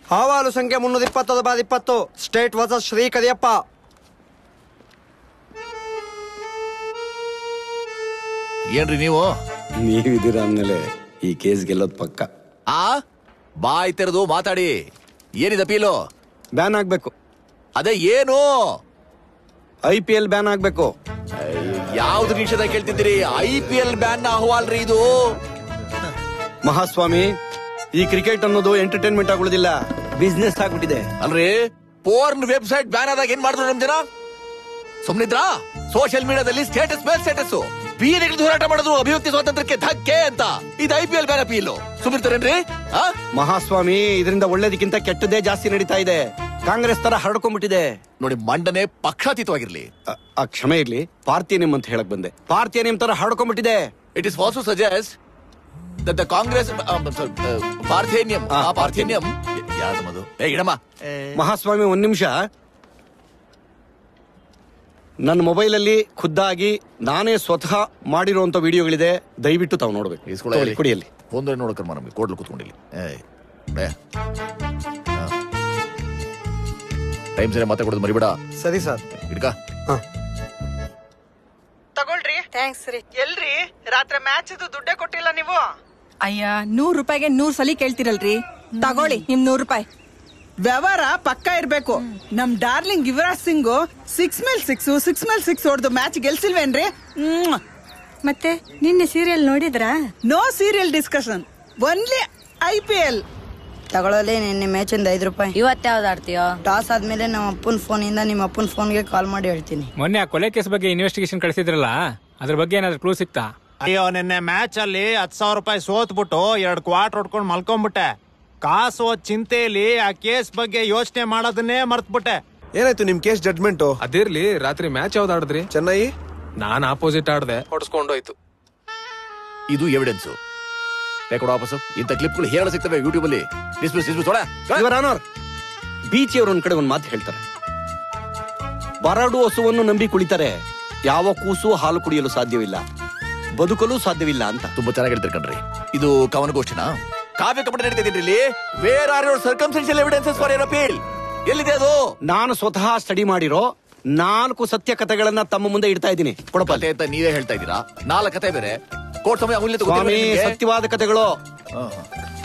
ಅಹವಾಲು ಸಂಖ್ಯೆ ಮುನ್ನೂರ ಇಪ್ಪತ್ತೊಂದು ಬಾದ ಇಪ್ಪತ್ತು ಸ್ಟೇಟ್ ವರ್ಸಸ್ ಶ್ರೀ ಕರಿಯಪ್ಪ ಏನ್ರಿ ನೀವು ನೀವಿದ್ದೀರ ಅಂದ್ಮೇಲೆ ಈ ಕೇಸ್ ಗೆಲ್ಲೋದ್ ಪಕ್ಕ ಆ ಬಾಯ್ ತೆರೆದು ಮಾತಾಡಿ ಏನಿದೆ ಅಪೀಲು ಬ್ಯಾನ್ ಆಗ್ಬೇಕು ಅದೇ ಏನು ಐ ಪಿ ಎಲ್ ಬ್ಯಾನ್ ಆಗ್ಬೇಕು ಯಾವ್ದು ನಿಮಿಷದ ಕೇಳ್ತಿದ್ದೀರಿ ಐ ಪಿ ಎಲ್ ಬ್ಯಾನ್ ನ ಅಹವಾಲ್ರಿ ಇದು ಮಹಾಸ್ವಾಮಿ ಈ ಕ್ರಿಕೆಟ್ ಅನ್ನೋದು ಎಂಟರ್ಟೈನ್ಮೆಂಟ್ ಆಗುವುದಿಲ್ಲ ಬಿಸ್ನೆಸ್ ಆಗ್ಬಿಟ್ಟಿದೆ ಅಲ್ರಿ ಪೋರ್ನ್ ವೆಬ್ಸೈಟ್ ಬ್ಯಾನ್ ಆದಾಗ ಏನ್ ಮಾಡಿದ್ರು ನಮ್ ಜನ ಸುಮ್ನಿದ್ರಾ ಸೋಷಿಯಲ್ ಮೀಡಿಯಾದಲ್ಲಿ ಸ್ಟೇಟಸ್ ಮೇಲೆ ಸ್ಟೇಟಸ್ ಬೀದಿಗಿಳಿದು ಹೋರಾಟ ಮಾಡಿದ್ರು ಅಭಿವ್ಯಕ್ತಿ ಸ್ವಾತಂತ್ರ್ಯಕ್ಕೆ ಧಕ್ಕೆ ಅಂತ ಇದು I P L ban appeal ಸುಮ್ಮಿರ್ತಾರೇನ್ರಿ ಆ ಮಹಾಸ್ವಾಮಿ ಇದರಿಂದ ಒಳ್ಳೇದಕ್ಕಿಂತ ಕೆಟ್ಟದೇ ಜಾಸ್ತಿ ನಡೀತಾ ಇದೆ ಕಾಂಗ್ರೆಸ್ ತರ ಹರಡ್ಕೊಂಡ್ಬಿಟ್ಟಿದೆ ನೋಡಿ ಮಂಡನೆ ಪಕ್ಷಾತೀತವಾಗಿರ್ಲಿ ಅ- ಆ ಕ್ಷಮೆ ಇರ್ಲಿ ಪಾರ್ಥಿಯನಿಮ್ ಅಂತ ಹೇಳಕ್ ಬಂದೆ ಪಾರ್ಥಿಯನಿಮ್ ತರ ಹರಡ್ಕೊಂಡ್ಬಿಟ್ಟಿದೆ it is also suggest that the Congress parthenium ah, ah parthenium ಯಾವ್ದಮ್ಮದು ಏ ಇಡಮ್ಮ ಮಹಾಸ್ವಾಮಿ ಒಂದ್ ನಿಮಿಷ ನನ್ನ ಮೊಬೈಲಲ್ಲಿ ಖುದ್ದಾಗಿ ನಾನೇ ಸ್ವತಃ ಮಾಡಿರುವಂತ ವಿಡಿಯೋಗಳಿದೆ ದಯವಿಟ್ಟು ತಾವು ನೋಡ್ಬೇಕು ತಗೊಳ್ಳಿ, ಕುಡಿಯಲ್ಲಿ ಫೋನ್ ನೋಡಕರ್ಮ ನಮ್ಗೆ ಕೋಡ್ಲು ಕೂತ್ಕೊಂಡಿಲ್ಲ ಟೈಮ್ ಸರಿ ಮಾತಾಡೋದು ಮರಿಬೇಡ ಸರಿ ಸರ್ ಹಿಡ್ಕ ತಗೊಳ್ರಿ ಥ್ಯಾಂಕ್ಸ್ ರೀ ಎಲ್ರಿ ರಾತ್ರಿ ಮ್ಯಾಚ್ ದುಡ್ಡೇ ಕೊಟ್ಟಿಲ್ಲ ನೀವು ಅಯ್ಯ ನೂರ್ ರೂಪಾಯಿಗೆ ನೂರ್ ಸಲಿ ಕೇಳ್ತಿರಲ್ರಿ ತಗೊಳ್ಳಿ ನಿಮ್ ನೂರ್ ರೂಪಾಯಿ ವ್ಯವಹಾರ ಪಕ್ಕ ಇರ್ಬೇಕು ನಮ್ ಡಾರ್ಲಿಂಗ್ ಯುವರಾಜ್ ಸಿಂಗ್ ಸಿಕ್ಸ್ ಮೇಲ್ ಸಿಕ್ಸ್ ಸಿಕ್ಸ್ ಮೇಲ್ ಸಿಕ್ಸ್ ಹೊಡೆದು ಮ್ಯಾಚ್ ಗೆಲ್ಸಿಲ್ವೇನ್ರಿ ಮತ್ತೆ ನಿನ್ನೆ ಸೀರಿಯಲ್ ನೋಡಿದ್ರಾ no serial discussion only I P L ತಗೊಳ್ಳಲಿ ನಿನ್ನೆ ಮ್ಯಾಚಿಂದ ಐದು ರೂಪಾಯಿ ಇವತ್ ಯಾವ್ದು ಆಡ್ತೀಯೋ ಟಾಸ್ ಆದ್ಮೇಲೆ ನಮ್ಮ ಅಪ್ಪನ ಫೋನಿಂದ ನಿಮ್ಮ ಅಪ್ಪನ ಫೋನ್ಗೆ ಕಾಲ್ ಮಾಡಿ ಹೇಳ್ತೀನಿ ಮೊನ್ನೆ ಆ ಕೊಲೆ ಕೇಸ್ ಬಗ್ಗೆ ಇನ್ವೆಸ್ಟಿಗೇಷನ್ ಕಳಿಸಿದ್ರಲ್ಲ ಅದ್ರ ಬಗ್ಗೆ ಏನಾದ್ರು ಕ್ಲೂ ಸಿಕ್ತಾ ಅಯ್ಯೋ ನಿನ್ನೆ ಮ್ಯಾಚ್ ಅಲ್ಲಿ ಹತ್ ಸಾವಿರ ರೂಪಾಯಿ ಸೋತ್ಬಿಟ್ಟು ಎರಡ್ ಕ್ವಾರ್ಟರ್ ಹೊಡ್ಕೊಂಡು ಮಲ್ಕೊಂಡ್ಬಿಟ್ಟೆ ಕಾಸು ಚಿಂತೆಯಲ್ಲಿ ಆ ಕೇಸ್ ಬಗ್ಗೆ ಯೋಚನೆ ಮಾಡೋದನ್ನೇ ಮರ್ತ್ಬಿಟ್ಟೆ ಏನಾಯ್ತು ನಿಮ್ ಕೇಸ್ ಜಡ್ಜ್ಮೆಂಟ್ ಅದಿರ್ಲಿ ರಾತ್ರಿ ಮ್ಯಾಚ್ ಯಾವ್ದು ಆಡಿದ್ರಿ ಚೆನ್ನೈ ನಾನ್ ಆಪೋಸಿಟ್ ಆಡ್ದೆ ಹೊಡ್ಸ್ಕೊಂಡೋಯ್ತು ಇದು ಎವಿಡೆನ್ಸ್ ರೆಕಾರ್ಡ್ ವಾಪಸ್ಸು ಇಂಥ ಕ್ಲಿಪ್ಗಳು ಹೇರಳ ಸಿಗ್ತವೆ ಯೂಟ್ಯೂಬ್ ಅಲ್ಲಿ ಡಿಸ್ಮಿಸ್ ಡಿಸ್ಮಿಸ್ ತೊಳೆ ಇವರ ಆನರ್ ಬೀಚಿ ಅವರು ಒಂದ್ ಕಡೆ ಒಂದ್ ಮಾತು ಹೇಳ್ತಾರೆ ಬರಡು ಹಸುವನ್ನು ನಂಬಿ ಕುಳಿತರೆ ಯಾವ ಕೂಸು ಹಾಲು ಕುಡಿಯಲು ಸಾಧ್ಯವಿಲ್ಲ ಬದುಕಲು ಸಾಧ್ಯವಿಲ್ಲ ಅಂತ ತುಂಬಾ ಚೆನ್ನಾಗಿ ಹೇಳ್ತಾರೆ ಕಣ್ರಿ ಇದು ಕವನಗೋಷ್ಠಿನಾ ಕಾವ್ಯ ಕಪಟ ನಡೀತಾ ಇದೀನಿ ಇಲ್ಲಿ where are your circumstantial evidences for your appeal ಎಲ್ಲಿದೆ ಅದು ನಾನು ಸ್ವತಃ ಸ್ಟಡಿ ಮಾಡಿರೋ ನಾಲ್ಕು ಸತ್ಯ ಕಥೆಗಳನ್ನ ತಮ್ಮ ಮುಂದೆ ಇಡ್ತಾ ಇದ್ದೀನಿ ಕೊಡಪ್ಪ ಕತೆ ಅಂತ ನೀವೇ ಹೇಳ್ತಾ ಇದ್ದೀರಾ ನಾಲ್ಕು ಕತೆ ಬೇರೆ ಕೋರ್ಟ್ ಸಮಯ ಅಮೂಲ್ಯತೆ ಸ್ವಾಮಿ ಗೊತ್ತಿಲ್ವಾ ನಿಮ್ಗೆ? ಸತ್ಯವಾದ ಕಥೆಗಳು ಹಾ, ಹಾ.